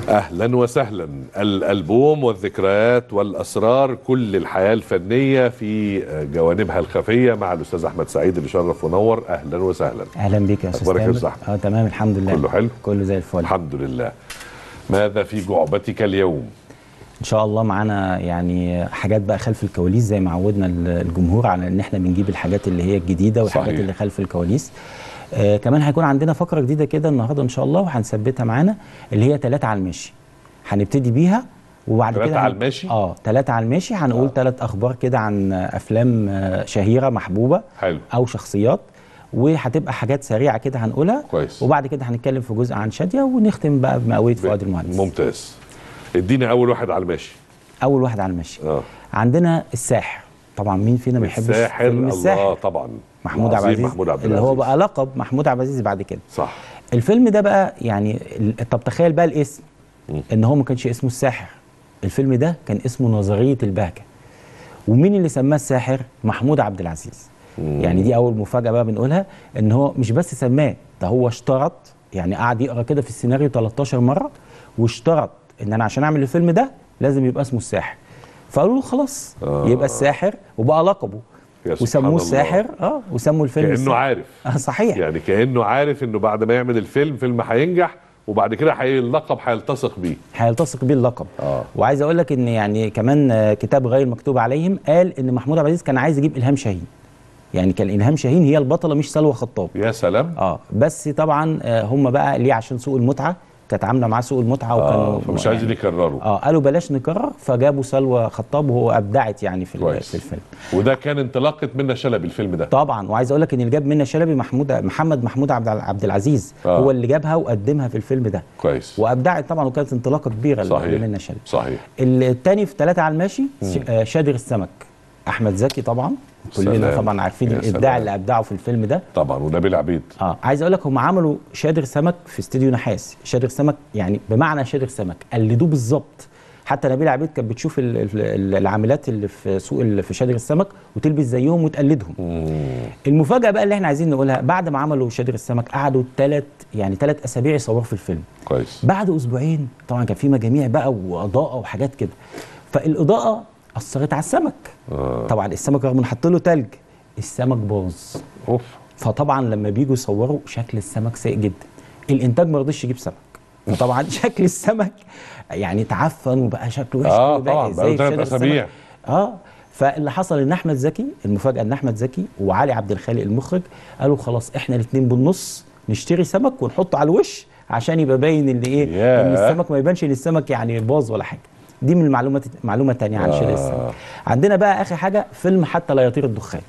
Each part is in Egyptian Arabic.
اهلا وسهلا الالبوم والذكريات والاسرار كل الحياه الفنيه في جوانبها الخفيه مع الاستاذ احمد سعيد اللي شرف ونور اهلا وسهلا اهلا بك يا استاذ أخبارك يا تامر. أستاذ أحمد؟ اه تمام الحمد لله كله حلو؟ كله زي الفل الحمد لله ماذا في جعبتك اليوم ان شاء الله معانا يعني حاجات بقى خلف الكواليس زي ما عودنا الجمهور على ان احنا بنجيب الحاجات اللي هي الجديده والحاجات صحيح. اللي خلف الكواليس آه كمان هيكون عندنا فقره جديده كده النهارده ان شاء الله وهنثبتها معانا اللي هي ثلاثة على المشي هنبتدي بيها وبعد تلاتة كده على هن- الماشي؟ اه ثلاثة على الماشي هنقول ثلاث اخبار كده عن افلام آه، شهيره محبوبه حلو او شخصيات وهتبقى حاجات سريعه كده هنقولها كويس. وبعد كده هنتكلم في جزء عن شاديه ونختم بقى بمئويه فؤاد المهندس ممتاز ادينا اول واحد على الماشي اول واحد على المشي اه عندنا الساحر طبعا مين فينا ما يحبش الساحر فيلم الله الساحر طبعا محمود عبد العظيم العزيز محمود عبد اللي هو العزيز. بقى لقب محمود عبد العزيز بعد كده صح الفيلم ده بقى يعني ال- طب تخيل بقى الاسم ان هو ما كانش اسمه الساحر الفيلم ده كان اسمه نظريه البهجه ومين اللي سماه الساحر محمود عبد العزيز يعني دي اول مفاجاه بقى بنقولها ان هو مش بس سماه ده هو اشترط يعني قعد يقرا كده في السيناريو 13 مره واشترط ان انا عشان اعمل الفيلم ده لازم يبقى اسمه الساحر فقالوا له خلاص آه. يبقى الساحر وبقى لقبه يا سبحان وسموه الله. الساحر اه وسموا الفيلم كانه الساحر. عارف آه صحيح يعني كانه عارف انه بعد ما يعمل الفيلم فيلم هينجح وبعد كده هي- اللقب هيلتصق بيه هيلتصق بيه اللقب آه. وعايز اقول لك ان يعني كمان آه، كتاب غير مكتوب عليهم قال ان محمود عبد العزيز كان عايز يجيب الهام شاهين يعني كان الهام شاهين هي البطله مش سلوى خطاب يا سلام اه بس طبعا آه، هم بقى ليه عشان سوق المتعه كانت عامله معاه سوق المتعه اه وكانوا فمش عايزين يكرروا اه قالوا بلاش نكرر فجابوا سلوى خطاب وهو ابدعت يعني في, ال- كويس. في الفيلم وده كان انطلاقه منى شلبي الفيلم ده طبعا وعايز اقول لك ان اللي جاب منى شلبي محمود محمد محمود عبد عبد العزيز آه. هو اللي جابها وقدمها في الفيلم ده كويس وابدعت طبعا وكانت انطلاقه كبيره صحيح لمنى شلبي صحيح التاني في ثلاثة على الماشي ش- آه، شادر السمك احمد زكي طبعا كلنا سلام. طبعا عارفين يا الابداع سلام. اللي ابدعه في الفيلم ده طبعا ونبيل عبيد اه عايز اقول لك هم عملوا شادر سمك في استوديو نحاس شادر سمك يعني بمعنى شادر سمك قلدوه بالظبط حتى نبيل عبيد كانت بتشوف ال- ال- العاملات اللي في سوق ال- في شادر السمك وتلبس زيهم وتقلدهم المفاجاه بقى اللي احنا عايزين نقولها بعد ما عملوا شادر السمك قعدوا ثلاث يعني ثلاث اسابيع يصوروا في الفيلم كويس بعد اسبوعين طبعا كان في مجاميع بقى واضاءه وحاجات كده فالاضاءه اثرت على السمك آه. طبعا السمك رغم ان حط له تلج السمك باظ اوف فطبعا لما بيجوا يصوروا شكل السمك سيء جدا الانتاج ما رضيش يجيب سمك فطبعا شكل السمك يعني تعفن وبقى شكله وحش آه قوي بقى طبعاً، زي بقاله في تلات شادر السمك. أسابيع. اه فاللي حصل ان احمد زكي المفاجاه ان احمد زكي وعلي عبد الخالق المخرج قالوا خلاص احنا الاثنين بالنص نشتري سمك ونحطه على الوش عشان يبقى باين ان ايه ياه. ان السمك ما يبانش ان السمك يعني باظ ولا حاجه دي من المعلومات معلومه تانية عن شراء آه. السمك عندنا بقى اخر حاجه فيلم حتى لا يطير الدخان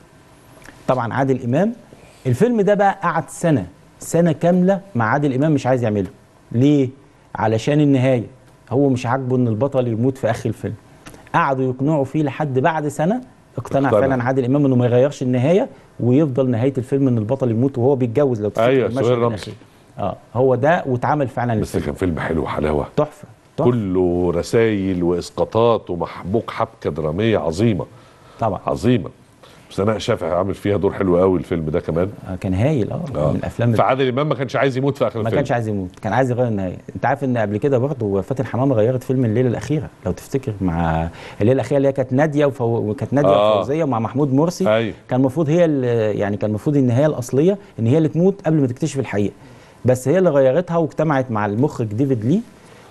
طبعا عادل امام الفيلم ده بقى قعد سنه سنه كامله مع عادل امام مش عايز يعمله ليه علشان النهايه هو مش عاجبه ان البطل يموت في اخر الفيلم قعدوا يقنعوا فيه لحد بعد سنه اقتنع اقتنع. فعلا عادل امام انه ما يغيرش النهايه ويفضل نهايه الفيلم ان البطل يموت وهو بيتجوز لو تفتكر أيوة، المشهد سهير رمزي. الأخير. اه هو ده واتعمل فعلا بس الفيلم كان فيلم حلو وحلاوه تحفه تحفه كله رسائل واسقاطات ومحبوك حبكه دراميه عظيمه طبعا عظيمه سناء شافعي عامل فيها دور حلو قوي الفيلم ده كمان آه كان هايل اه آه. من الافلام فعادل امام ما كانش عايز يموت في اخر ما الفيلم كانش عايز يموت كان عايز يغير النهايه انت عارف ان قبل كده برضه فاتن حمامه غيرت فيلم الليله الاخيره لو تفتكر مع الليله الاخيره اللي هي كانت ناديه وفو... وكانت ناديه آه. وفوزيه مع محمود مرسي أيوة. كان المفروض هي ال- يعني كان المفروض النهايه الاصليه ان هي اللي تموت قبل ما تكتشف الحقيقه بس هي اللي غيرتها واجتمعت مع المخرج ديفيد لي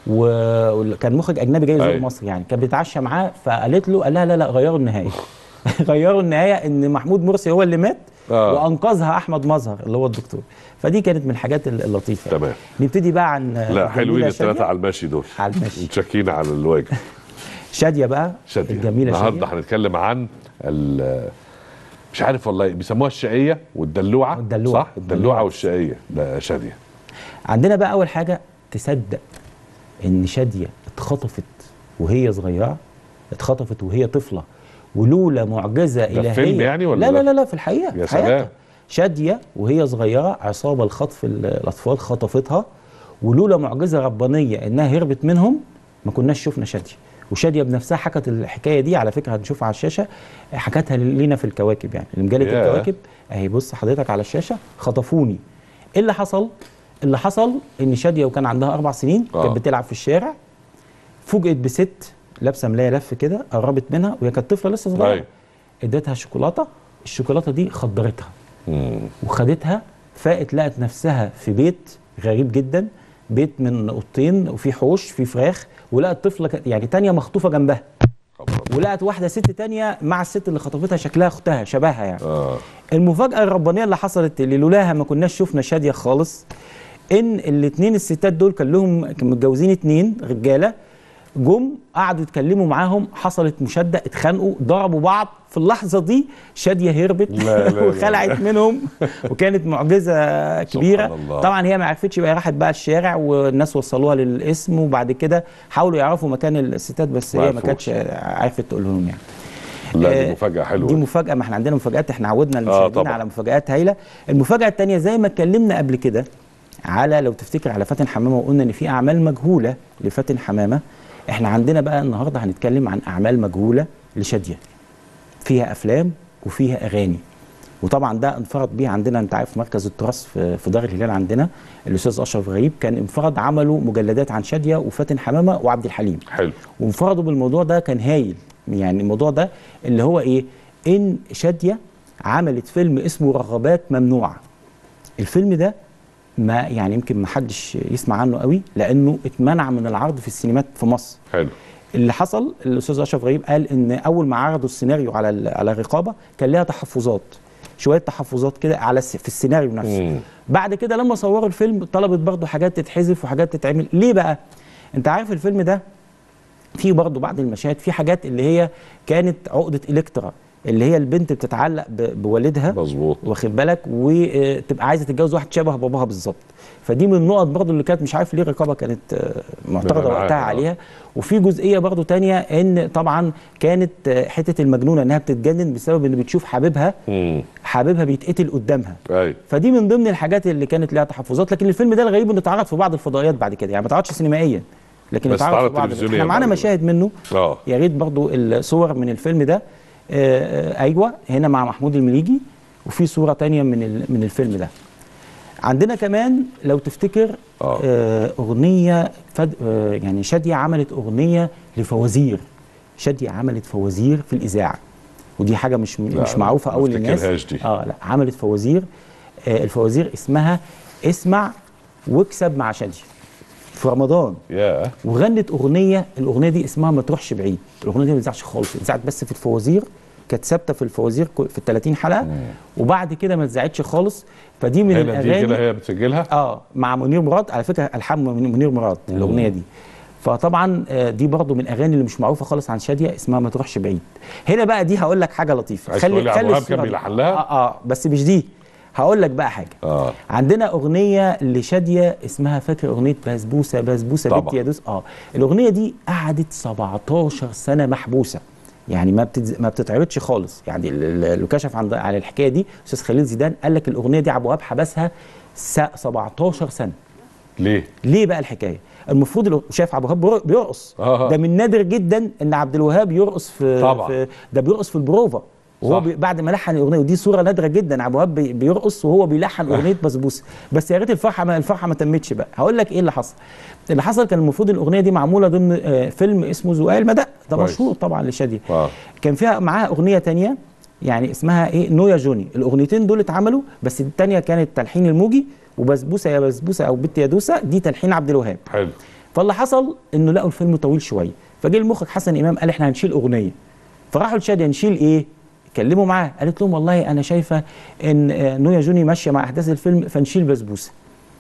و- وكان مخرج اجنبي جاي يزور أيوة. مصر يعني كان بيتعشى معاه فقالت له قال لها لا لا غيروا النهايه غيروا النهايه ان محمود مرسي هو اللي مات آه. وانقذها احمد مظهر اللي هو الدكتور فدي كانت من الحاجات اللطيفه تمام. نبتدي بقى عن لا الجميلة حلوين الثلاثه شادية. على الماشي دول على الماشي. متشكين على الواجب شاديه بقى شادية الجميله النهارده شاديه هنتكلم عن ال- مش عارف والله بيسموها الشقيه والدلوعه والدلوعة. صح الدلوعه والشقيه ده شاديه عندنا بقى اول حاجه تصدق ان شاديه اتخطفت وهي صغيره اتخطفت وهي طفله ولولا معجزه ده الهيه فيلم يعني ولا لا ده؟ لا لا, لا في الحقيقه يا في حياتها. سلام. شاديه وهي صغيره عصابه لخطف ال- الاطفال خطفتها ولولا معجزه ربانيه انها هربت منهم ما كناش شفنا شاديه وشاديه بنفسها حكت الحكايه دي على فكره هنشوفها على الشاشه حكتها لينا في الكواكب يعني مجله ياه. الكواكب اهي بص حضرتك على الشاشه خطفوني ايه اللي حصل اللي حصل ان شاديه وكان عندها اربع سنين آه. كانت بتلعب في الشارع فوجئت بست لابسه ملايه لف كده قربت منها وهي كانت طفله لسه صغيره أيوة. اديتها شوكولاته الشوكولاته دي خدرتها مم. وخدتها فاقت لقت نفسها في بيت غريب جدا بيت من اوضتين وفي حوش في فراخ ولقت طفله ك- يعني تانية مخطوفه جنبها خبر. ولقت واحده ست تانية مع الست اللي خطفتها شكلها اختها شبهها يعني اه المفاجاه الربانيه اللي حصلت اللي لولاها ما كناش شفنا شاديه خالص ان الاثنين الستات دول كان لهم كانوا متجوزين اتنين رجاله جم قعدوا يتكلموا معاهم حصلت مشاده اتخانقوا ضربوا بعض في اللحظه دي شاديه هربت لا لا لا. وخلعت منهم وكانت معجزه كبيره سبحان الله. طبعا هي ما عرفتش بقى راحت بقى الشارع والناس وصلوها للاسم وبعد كده حاولوا يعرفوا مكان الستات بس ما هي ما عرفوش. كانتش عرفت تقول لهم يعني لا دي آه، مفاجاه دي حلوه مفاجأة ما احنا عندنا مفاجآت احنا عودنا المشاهدين طبعا. على مفاجآت هايلة المفاجأة التانية زي ما اتكلمنا قبل كده على لو تفتكر على فاتن حمامة وقلنا ان في اعمال مجهولة لفاتن حمامة احنا عندنا بقى النهاردة هنتكلم عن اعمال مجهولة لشادية فيها افلام وفيها اغاني وطبعا ده انفرد بيه عندنا انت عارف مركز التراث في في دار الهلال عندنا الاستاذ اشرف غريب كان انفرد عملوا مجلدات عن شاديه وفاتن حمامه وعبد الحليم حلو وانفردوا بالموضوع ده كان هايل يعني الموضوع ده اللي هو ايه ان شاديه عملت فيلم اسمه رغبات ممنوعه الفيلم ده ما يعني يمكن ما حدش يسمع عنه قوي لانه اتمنع من العرض في السينمات في مصر حلو اللي حصل الاستاذ اشرف غريب قال ان اول ما عرضوا السيناريو على ال- على الرقابه كان ليها تحفظات شويه تحفظات كده على الس- في السيناريو نفسه مم. بعد كده لما صوروا الفيلم طلبت برضه حاجات تتحذف وحاجات تتعمل ليه بقى انت عارف الفيلم ده في برضه بعض المشاهد في حاجات اللي هي كانت عقده الكترا اللي هي البنت بتتعلق ب- بوالدها مظبوط واخد بالك وتبقى عايزه تتجوز واحد شبه باباها بالظبط فدي من النقط برضو اللي كانت مش عارف ليه الرقابه كانت آه، معترضه أنا عارف، وقتها آه. عليها وفي جزئيه برضو تانية ان طبعا كانت آه، حته المجنونه انها بتتجنن بسبب ان بتشوف حبيبها مم. حبيبها بيتقتل قدامها ايوه فدي من ضمن الحاجات اللي كانت لها تحفظات لكن الفيلم ده الغريب انه اتعرض في بعض الفضائيات بعد كده يعني ما اتعرضش سينمائيا لكن بس اتعرض اتعرض في بعض تلفزيونيا احنا معانا بعد كده. مشاهد منه اه يا ريت برضو الصور من الفيلم ده آه، آه، ايوه هنا مع محمود المليجي وفي صوره تانية من ال- من الفيلم ده عندنا كمان لو تفتكر آه. آه، اغنيه فد آه، يعني شاديه عملت اغنيه لفوازير شاديه عملت فوازير في الاذاعه ودي حاجه مش لا، مش معروفه ما قوي للناس افتكرهاش دي. اه لا عملت فوازير آه، الفوازير اسمها اسمع واكسب مع شاديه في رمضان يا وغنت اغنيه الاغنيه دي اسمها ما تروحش بعيد الاغنيه دي ما بتذاعش خالص اتذاعت بس في الفوازير كانت ثابته في الفوازير كل- في ال 30 حلقه وبعد كده ما اتذاعتش خالص فدي من هنا دي كده الاغاني هي بتسجلها اه مع منير مراد على فكره الحان من- منير مراد الاغنيه دي فطبعا آه، دي برضو من الاغاني اللي مش معروفه خالص عن شاديه اسمها ما تروحش بعيد هنا بقى دي هقول لك حاجه لطيفه عايز تقول لي عبد الوهاب الصورة كان دي. بيلحن لها؟ اه اه بس مش دي هقول لك بقى حاجه اه عندنا اغنيه لشاديه اسمها فاكر اغنيه بسبوسه بسبوسه طبعا. بنت يا دوس اه الاغنيه دي قعدت 17 سنه محبوسه يعني ما بتتز... ما بتتعرضش خالص يعني ال- ال- اللي كشف عن على الحكايه دي استاذ خليل زيدان قال لك الاغنيه دي عبد الوهاب حبسها س... 17 سنه ليه ليه بقى الحكايه المفروض الأغ- شايف عبد الوهاب بير- بيرقص آه. ده من نادر جدا ان عبد الوهاب يرقص في, طبعا. في ده بيرقص في البروفا وهو صح. بي بعد ما لحن الاغنيه ودي صوره نادره جدا عبد الوهاب بي- بيرقص وهو بيلحن اغنيه بسبوسه بس يا ريت الفرحه ما الفرحه ما تمتش بقى هقول لك ايه اللي حصل اللي حصل كان المفروض الاغنيه دي معموله ضمن آه، فيلم اسمه زقاق المدق ده كويس. مشهور طبعا لشاديه اه كان فيها معاها اغنيه تانية يعني اسمها ايه نويا جوني الاغنيتين دول اتعملوا بس التانية كانت تلحين الموجي وبسبوسه يا بسبوسه او بنت يا دوسه دي تلحين عبد الوهاب حلو فاللي حصل انه لقوا الفيلم طويل شويه فجه المخرج حسن امام قال احنا هنشيل اغنيه فراحوا لشاديه نشيل ايه كلموا معاه قالت لهم والله انا شايفه ان آه، نويا جوني ماشيه مع احداث الفيلم فنشيل بسبوسه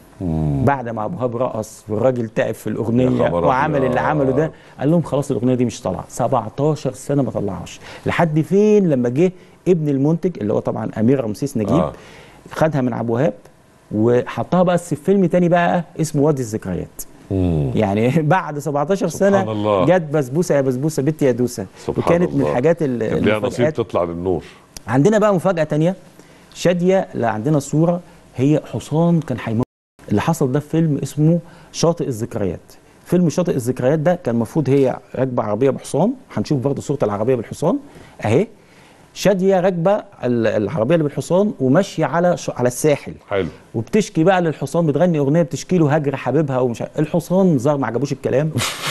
بعد ما ابو هاب رقص والراجل تعب في يا الاغنيه خبر وعمل أبيض. اللي عمله ده قال لهم خلاص الاغنيه دي مش طالعه 17 سنه ما طلعهاش لحد فين لما جه ابن المنتج اللي هو طبعا امير رمسيس نجيب آه. خدها من ابو وهاب وحطها بس في فيلم تاني بقى اسمه وادي الذكريات مم. يعني بعد 17 سبحان سنه الله. جت بسبوسه يا بسبوسه بنت يا دوسه سبحان وكانت من الله. الحاجات ال- كان ليها نصيب المفاجآت تطلع للنور عندنا بقى مفاجاه تانية شاديه لا عندنا صوره هي حصان كان هيموت اللي حصل ده في فيلم اسمه شاطئ الذكريات فيلم شاطئ الذكريات ده كان المفروض هي راكبه عربيه بحصان هنشوف برضه صوره العربيه بالحصان اهي شاديه راكبه ال- العربيه اللي بالحصان وماشيه على ش- على الساحل حلو وبتشكي بقى للحصان بتغني اغنيه بتشكي له هجر حبيبها ومش عارف- الحصان ظهر ما عجبوش الكلام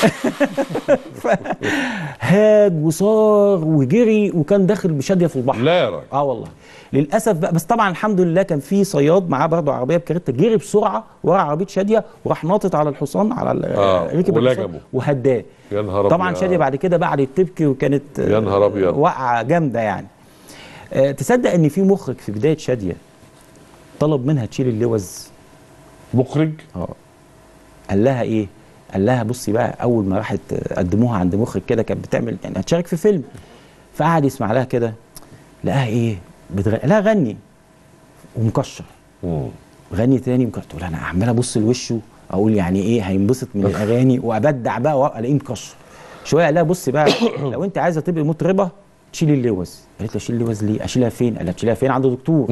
ف- هاج وصار وجري وكان داخل بشاديه في البحر لا يا راجل اه والله للاسف بقى بس طبعا الحمد لله كان في صياد معاه برضه عربيه بكاريتا جري بسرعه ورا عربيه شاديه وراح ناطط على الحصان على ال- آه، ركب الحصان ولجمه. وهداه يا نهار طبعا أبيض. شاديه بعد كده بعد تبكي وكانت يا نهار أبيض. وقعه جامده يعني آه، تصدق ان في مخرج في بدايه شاديه طلب منها تشيل اللوز مخرج اه قال لها ايه قال لها بصي بقى اول ما راحت قدموها عند مخرج كده كانت بتعمل يعني هتشارك في فيلم فقعد يسمع لها كده لقاها ايه بتغني لا غني ومكشر مم. غني تاني مكشر تقول انا عمال ابص لوشه اقول يعني ايه هينبسط من الاغاني وابدع بقى والاقيه مكشر شويه قال لها بصي بقى لو انت عايزه تبقي مطربه تشيلي اللوز قالت له اشيل اللوز ليه اشيلها فين قال لها تشيلها فين عند دكتور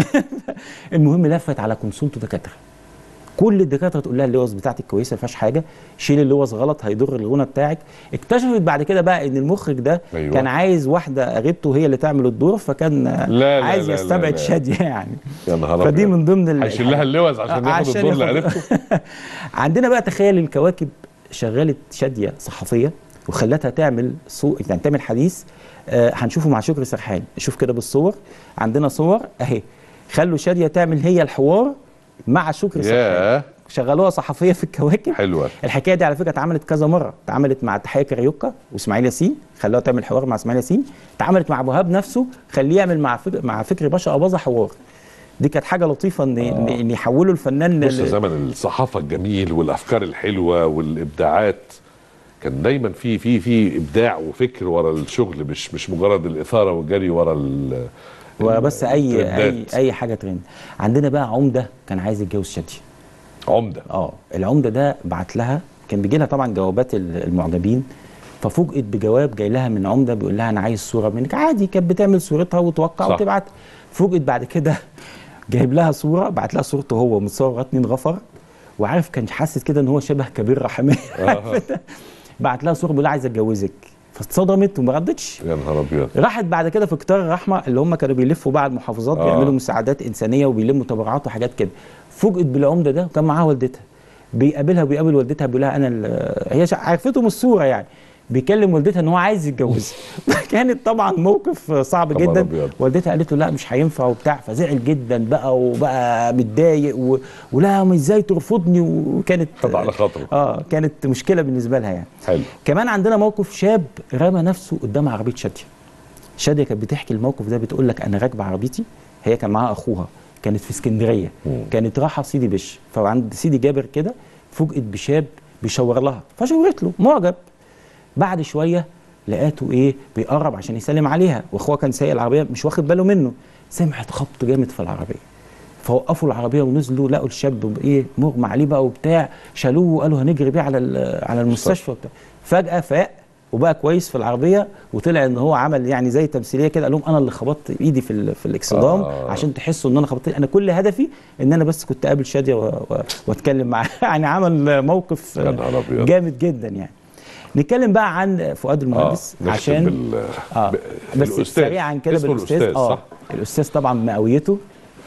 المهم لفت على كونسولته دكاتره كل الدكاتره تقول لها اللوز بتاعتك كويسه ما فيهاش حاجه شيل اللوز غلط هيضر الغنى بتاعك اكتشفت بعد كده بقى ان المخرج ده أيوة. أيوة. كان عايز واحده قريبته هي اللي تعمل الدور فكان لا عايز لا لا يستبعد لا. شاديه يعني يا نهار فدي أبيض. من ضمن ال- هيشيل لها اللوز عشان آه، ياخد الدور اللي ياخد- عرفته عندنا بقى تخيل الكواكب شغلت شاديه صحفيه وخلتها تعمل صو... يعني تعمل حديث آه هنشوفه مع شكري سرحان شوف كده بالصور عندنا صور اهي خلوا شاديه تعمل هي الحوار مع شكري سرحان يا شغلوها صحفيه في الكواكب حلوه الحكايه دي على فكره اتعملت كذا مره اتعملت مع تحيه كاريوكا واسماعيل ياسين خلوها تعمل حوار مع اسماعيل ياسين اتعملت مع ابو وهاب نفسه خليه يعمل مع فكر مع فكري باشا اباظه حوار دي كانت حاجه لطيفه ان ان إن يحولوا الفنان بص ل- زمن الصحافه الجميل والافكار الحلوه والابداعات كان دايما في في في ابداع وفكر ورا الشغل مش مش مجرد الاثاره والجري ورا ال وبس اي اي الترندات. اي حاجه ترند عندنا بقى عمده كان عايز يتجوز شاديه عمده اه العمده ده بعت لها كان بيجي لها طبعا جوابات ال- المعجبين ففوجئت بجواب جاي لها من عمده بيقول لها انا عايز صوره منك عادي كانت بتعمل صورتها وتوقع صح. وتبعت فوجئت بعد كده جايب لها صوره بعت لها صورته هو متصور اتنين غفر وعارف كان حاسس كده ان هو شبه كبير رحميه آه. بعت لها صوره بيقول لها عايز اتجوزك فاتصدمت وما ردتش يا نهار ابيض راحت بعد كده في كتار الرحمه اللي هم كانوا بيلفوا بقى المحافظات آه. بيعملوا مساعدات انسانيه وبيلموا تبرعات وحاجات كده فوجئت بالعمده ده وكان معاها والدتها بيقابلها وبيقابل والدتها بيقول لها انا ال- هي شا- عرفته من الصوره يعني بيكلم والدتها ان هو عايز يتجوزها كانت طبعا موقف صعب خبر جدا أبيض. والدتها قالت له لا مش هينفع وبتاع فزعل جدا بقى وبقى متضايق و... ولا ما ازاي ترفضني وكانت خد على خاطره اه كانت مشكله بالنسبه لها يعني حلو كمان عندنا موقف شاب رمى نفسه قدام عربيه شاديه شاديه كانت بتحكي الموقف ده بتقول لك انا راكبه عربيتي هي كان معاها اخوها كانت في اسكندريه مم. كانت رايحه سيدي بش فعند سيدي جابر كده فوجئت بشاب بيشاور لها فشاورت له معجب بعد شويه لقاته ايه بيقرب عشان يسلم عليها واخوها كان سايق العربيه مش واخد باله منه سمعت خبط جامد في العربيه فوقفوا العربيه ونزلوا لقوا الشاب ايه مغمى عليه بقى وبتاع شالوه وقالوا هنجري بيه على ال- على المستشفى وبتاع فجاه فاق وبقى كويس في العربيه وطلع ان هو عمل يعني زي تمثيليه كده قال لهم انا اللي خبطت ايدي في ال- في الاكسدام آه. آه. عشان تحسوا ان انا خبطت انا كل هدفي ان انا بس كنت اقابل شاديه و- و- واتكلم معاها يعني عمل موقف يا نهار أبيض. جامد جدا يعني نتكلم بقى عن فؤاد المهندس نختم عشان بال... اه ب- بس الأستاذ. سريعا كده اسمه بالاستاذ الأستاذ، اه صح؟ الاستاذ طبعا مئويته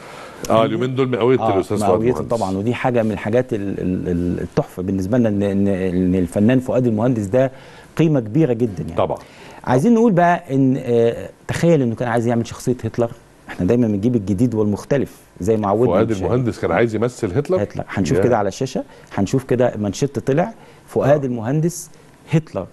اه اليومين دول مئويه اه الاستاذ فؤاد مئويته مهندس. طبعا ودي حاجه من الحاجات ال- ال- ال- التحفه بالنسبه لنا ان ان إن الفنان فؤاد المهندس ده قيمه كبيره جدا يعني طبعا عايزين نقول بقى ان آه، تخيل انه كان عايز يعمل شخصيه هتلر احنا دايما بنجيب الجديد والمختلف زي ما عودنا فؤاد المشاهد. المهندس كان عايز يمثل هتلر هتلر هنشوف يا. كده على الشاشه هنشوف كده منشط طلع فؤاد آه. المهندس هتلر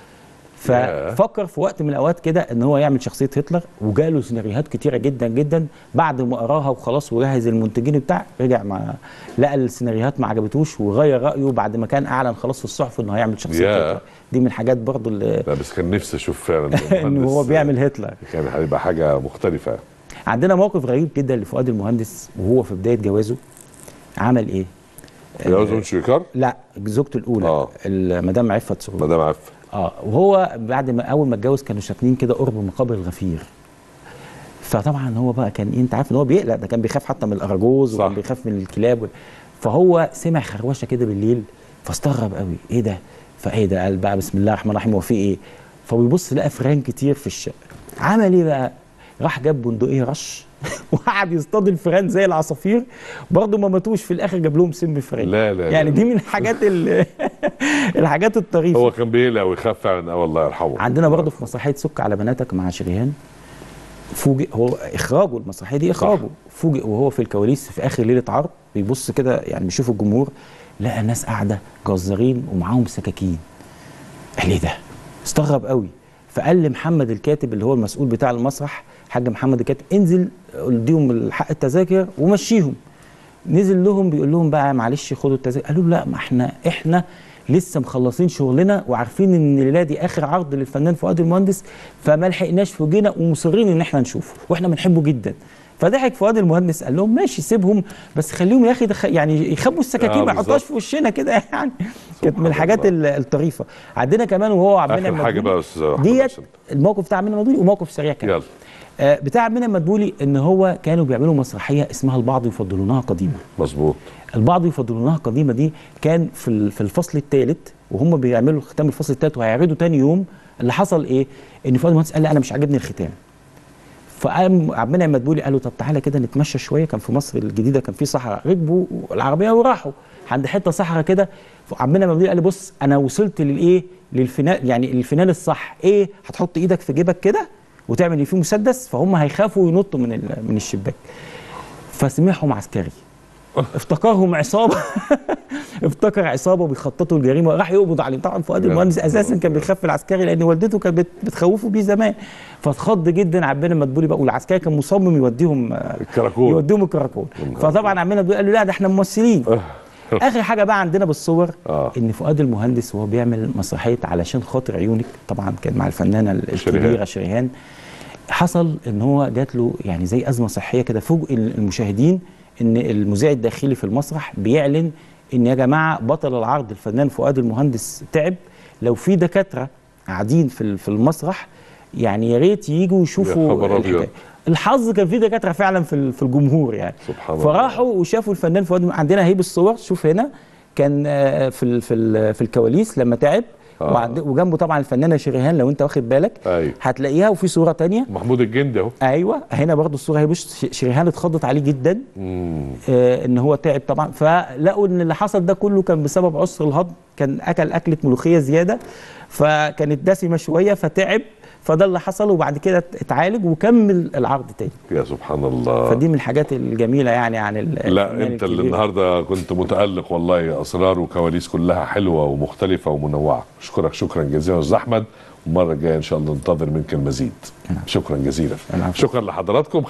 يا. ففكر في وقت من الاوقات كده ان هو يعمل شخصيه هتلر وجاله سيناريوهات كتيره جدا جدا بعد ما قراها وخلاص وجهز المنتجين بتاع رجع مع لقى السيناريوهات ما عجبتوش وغير رايه بعد ما كان اعلن خلاص في الصحف انه هيعمل شخصيه يا. هتلر دي من الحاجات برضو اللي لا بس كان نفسي اشوف فعلا انه المهندس، هو بيعمل هتلر كان هيبقى حاجه مختلفه عندنا موقف غريب جدا لفؤاد المهندس وهو في بدايه جوازه عمل ايه؟ جواز من شويكار لا زوجته الاولى آه. المدام عفت سرور مدام عف اه وهو بعد ما اول ما اتجوز كانوا ساكنين كده قرب مقابر الغفير فطبعا هو بقى كان إيه، انت عارف ان هو بيقلق ده كان بيخاف حتى من الاراجوز صح. وكان بيخاف من الكلاب و... فهو سمع خروشه كده بالليل فاستغرب قوي ايه ده فايه ده قال بقى بسم الله الرحمن الرحيم هو في ايه فبيبص لقى فيران كتير في الشقه عمل ايه بقى راح جاب بندقيه رش وقعد يصطاد الفئران زي العصافير برضه ما ماتوش في الاخر جاب لهم سم فئران لا لا يعني لا. دي من الحاجات ال- الحاجات الطريفه هو كان بيقلق ويخاف فعلا اه الله يرحمه عندنا برضه في مسرحيه سك على بناتك مع شريهان فوجئ هو اخراجه المسرحيه دي اخراجه فوجئ وهو في الكواليس في اخر ليله عرض بيبص كده يعني بيشوف الجمهور لقى ناس قاعده جزارين ومعاهم سكاكين قال ايه ده استغرب قوي فقال لمحمد الكاتب اللي هو المسؤول بتاع المسرح حاج محمد الكاتب انزل اديهم حق التذاكر ومشيهم نزل لهم بيقول لهم بقى معلش خدوا التذاكر قالوا له لا ما احنا احنا لسه مخلصين شغلنا وعارفين ان الليله دي اخر عرض للفنان فؤاد المهندس فما لحقناش في وجينا ومصرين ان احنا نشوفه واحنا بنحبه جدا فضحك فؤاد المهندس قال لهم ماشي سيبهم بس خليهم يا اخي دخ... يعني يخبوا السكاكين آه، ما يحطوهاش بالظبط. في وشنا كده يعني كانت من سبحان الحاجات الله. ال- الطريفه عندنا كمان وهو عبد اخر المنعم حاجه مدبولي. بقى يا استاذ أحمد ديت عشان- الموقف بتاع عبد المنعم وموقف سريع كمان يلا آه بتاع عبد المنعم مدبولي ان هو كانوا بيعملوا مسرحيه اسمها البعض يفضلونها قديما مظبوط البعض يفضلونها قديمه دي كان في ال- في الفصل الثالث وهم بيعملوا ختام الفصل الثالث وهيعرضوا تاني يوم اللي حصل ايه؟ ان فؤاد المهندس قال لي انا مش عاجبني الختام. فقام عبد المنعم مدبولي قال له طب تعالى كده نتمشى شويه كان في مصر الجديده كان في صحراء ركبوا العربيه وراحوا عند حته صحراء كده عبد المنعم مدبولي قال لي بص انا وصلت للايه؟ للفنان يعني الفنان الصح ايه؟ هتحط ايدك في جيبك كده وتعمل اللي فيه مسدس فهم هيخافوا ينطوا من ال- من الشباك. فسمعهم عسكري افتكرهم عصابه افتكر عصابه بيخططوا الجريمه راح يقبض عليهم طبعا فؤاد يا المهندس نهار اساسا كان أبيض. بيخاف العسكري لان والدته كانت بت- بتخوفه بيه زمان فاتخض جدا عبد مدبولي بقى والعسكري كان مصمم يوديهم آه، الكراكون يوديهم الكراكون نهار فطبعا عبد مدبولي قال له لا ده احنا ممثلين اخر حاجه بقى عندنا بالصور آه. ان فؤاد المهندس وهو بيعمل مسرحيه علشان خاطر عيونك طبعا كان مع الفنانه الكبيره شريهان حصل ان هو جات له يعني زي ازمه صحيه كده فوجئ المشاهدين ان المذيع الداخلي في المسرح بيعلن ان يا جماعه بطل العرض الفنان فؤاد المهندس تعب لو في دكاتره قاعدين في ال- في المسرح يعني يا ريت يجوا يا يشوفوا خبر أبيض. الحكاية. الحظ كان في دكاتره فعلا في ال- في الجمهور يعني سبحان الله. فراحوا وشافوا الفنان فؤاد عندنا هيب الصور شوف هنا كان آه، في ال- في ال- في الكواليس لما تعب آه. وعند- وجنبه طبعا الفنانه شريهان لو انت واخد بالك أيوة. هتلاقيها وفي صوره تانية محمود الجندي اهو ايوه هنا برضو الصوره هي بص ش- شريهان اتخضت عليه جدا مم. آه ان هو تعب طبعا فلقوا ان اللي حصل ده كله كان بسبب عسر الهضم كان اكل اكله ملوخيه زياده فكانت دسمه شويه فتعب فده اللي حصل وبعد كده اتعالج وكمل العرض تاني يا سبحان الله فدي من الحاجات الجميله يعني عن ال- لا الفنان انت اللي الكبير. النهارده كنت متالق والله اسرار وكواليس كلها حلوه ومختلفه ومنوعه اشكرك شكرا جزيلا يا استاذ احمد المره الجايه ان شاء الله ننتظر منك المزيد نعم. شكرا جزيلا العفو. شكرا لحضراتكم